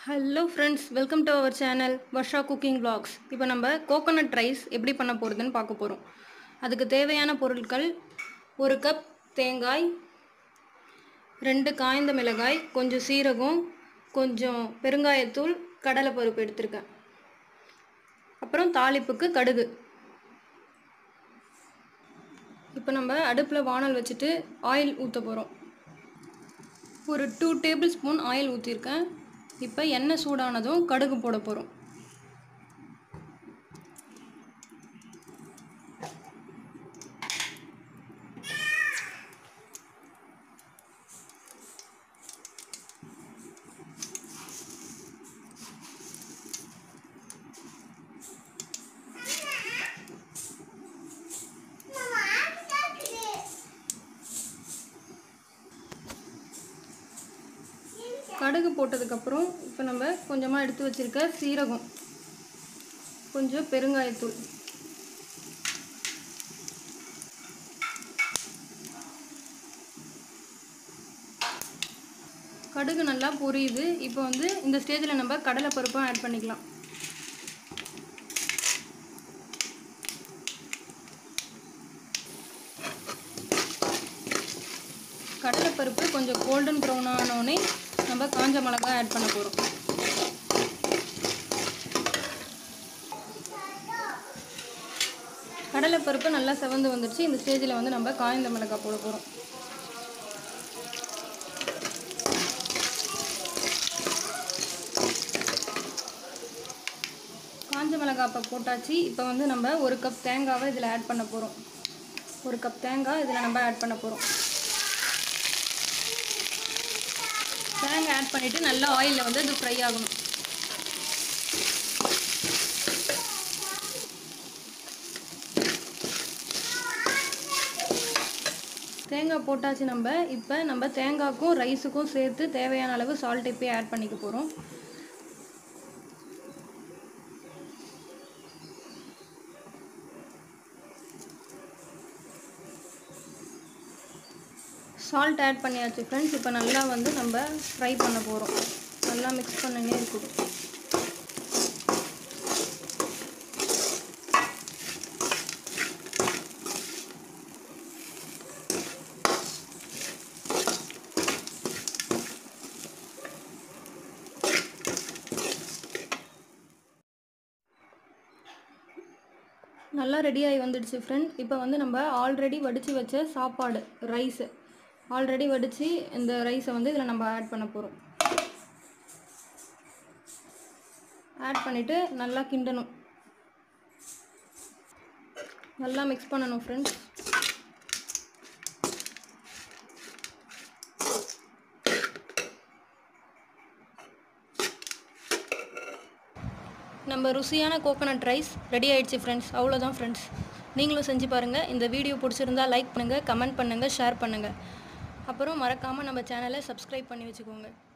hello friends welcome to our channel Varsha cooking vlogs இப்போ நம்ம coconut rice எப்படி பண்ண போகிறதுன்னு பார்க்க போகிறோம் அதுக்கு தேவையான பொருட்கள் ஒரு கப் தேங்காய் ரெண்டு காய்ந்த மிளகாய் கொஞ்சம் சீரகம் கொஞ்சம் பெருங்காயத்தூள் கடலைப்பருப்பு எடுத்திருக்கேன் அப்புறம் தாளிப்புக்கு கடுகு இப்போ நம்ம அடுப்பில் வானல் வச்சுட்டு ஆயில் ஊற்ற போகிறோம் ஒரு டூ டேபிள் ஸ்பூன் ஆயில் ஊற்றிருக்கேன் இப்போ எண்ணெய் சூடானதும் கடுகு போட போகிறோம் கடுகு போட்டதுக்கப்புறம் இப்போ நம்ம கொஞ்சமாக எடுத்து வச்சிருக்க சீரகம் கொஞ்சம் பெருங்காயத்தூள் கடுகு நல்லா பொரியுது இப்போ வந்து இந்த ஸ்டேஜில் நம்ம கடலைப்பருப்பும் ஆட் பண்ணிக்கலாம் கடலைப்பருப்பு கொஞ்சம் கோல்டன் ப்ரௌன் ஆனோடனே நம்ம காஞ்ச மிளகாய் ஆட் பண்ண போகிறோம் கடலைப்பருப்பு நல்லா செவந்து வந்துடுச்சு இந்த ஸ்டேஜில் வந்து நம்ம காய்ந்த மிளகாய் போட போகிறோம் காஞ்ச மிளகாய் இப்போ போட்டாச்சு இப்போ வந்து நம்ம ஒரு கப் தேங்காவை இதில் ஆட் பண்ண போகிறோம் ஒரு கப் தேங்காய் இதில் நம்ம ஆட் பண்ண போகிறோம் தேங்காய் ஆட் பண்ணிவிட்டு நல்லா ஆயிலில் வந்து இது ஃப்ரை ஆகணும் தேங்காய் போட்டாச்சு நம்ம இப்போ நம்ம தேங்காய்க்கும் ரைஸுக்கும் சேர்த்து தேவையான அளவு சால்ட் இப்போயே ஆட் பண்ணிக்க போகிறோம் சால்ட் ஆட் பண்ணியாச்சு ஃப்ரெண்ட்ஸ் இப்போ நல்லா வந்து நம்ம ஃப்ரை பண்ண போகிறோம் நல்லா மிக்ஸ் பண்ணினே இருக்கணும் நல்லா ரெடியாகி வந்துடுச்சு ஃப்ரெண்ட் இப்போ வந்து நம்ம ஆல்ரெடி வடித்து வச்ச சாப்பாடு ரைஸு ஆல்ரெடி வடித்து இந்த ரைஸை வந்து இதில் நம்ம ஆட் பண்ண போகிறோம் ஆட் பண்ணிவிட்டு நல்லா கிண்டணும் நல்லா மிக்ஸ் பண்ணணும் ஃப்ரெண்ட்ஸ் நம்ம ருசியான கோகோனட் ரைஸ் ரெடி ஆயிடுச்சு ஃப்ரெண்ட்ஸ் அவ்வளோதான் ஃப்ரெண்ட்ஸ் நீங்களும் செஞ்சு பாருங்கள் இந்த வீடியோ பிடிச்சிருந்தா லைக் பண்ணுங்கள் கமெண்ட் பண்ணுங்கள் ஷேர் பண்ணுங்கள் அப்புறம் மறக்காமல் நம்ம சேனலை சப்ஸ்கிரைப் பண்ணி வச்சுக்கோங்க